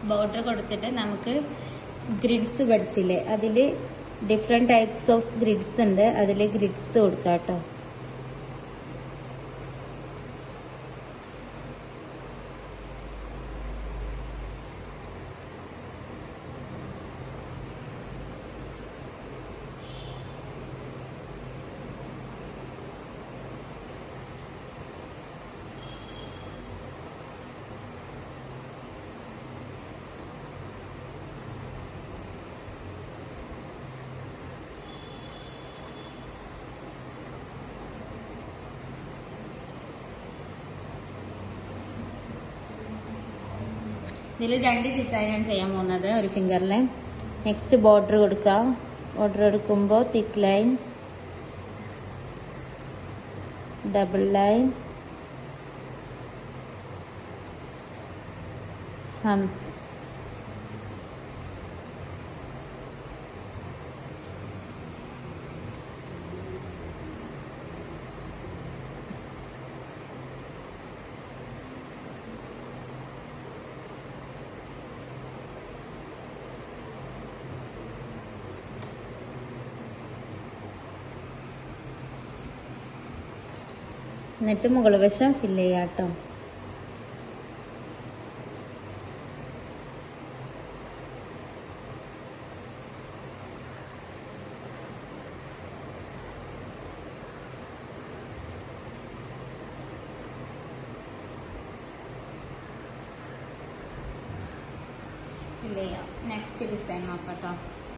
border കൊടുത്തിട്ട് നമുക്ക് grids പഠിച്ചില്ലേ അതിൽ ഡിഫറെന്റ് ടൈപ്സ് ഓഫ് ഗ്രിഡ്സ് ഉണ്ട് അതിൽ ഗ്രിഡ്സ് കൊടുക്കാം കേട്ടോ ഇതിൽ രണ്ട് ഡിസൈനാണ് ചെയ്യാൻ പോകുന്നത് ഒരു ഫിംഗറിൽ നെക്സ്റ്റ് ബോർഡർ കൊടുക്കാം ബോർഡർ കൊടുക്കുമ്പോൾ തിക്ക് ലൈൻ ഡബിൾ ലൈൻ ഹംസ് എന്നിട്ട് മുകൾ വശം ഫില്ല് ചെയ്യാം കേട്ടോ ഫില്ല് ചെയ്യാം നെക്സ്റ്റ് ഡിസൈൻ നോക്കാം കേട്ടോ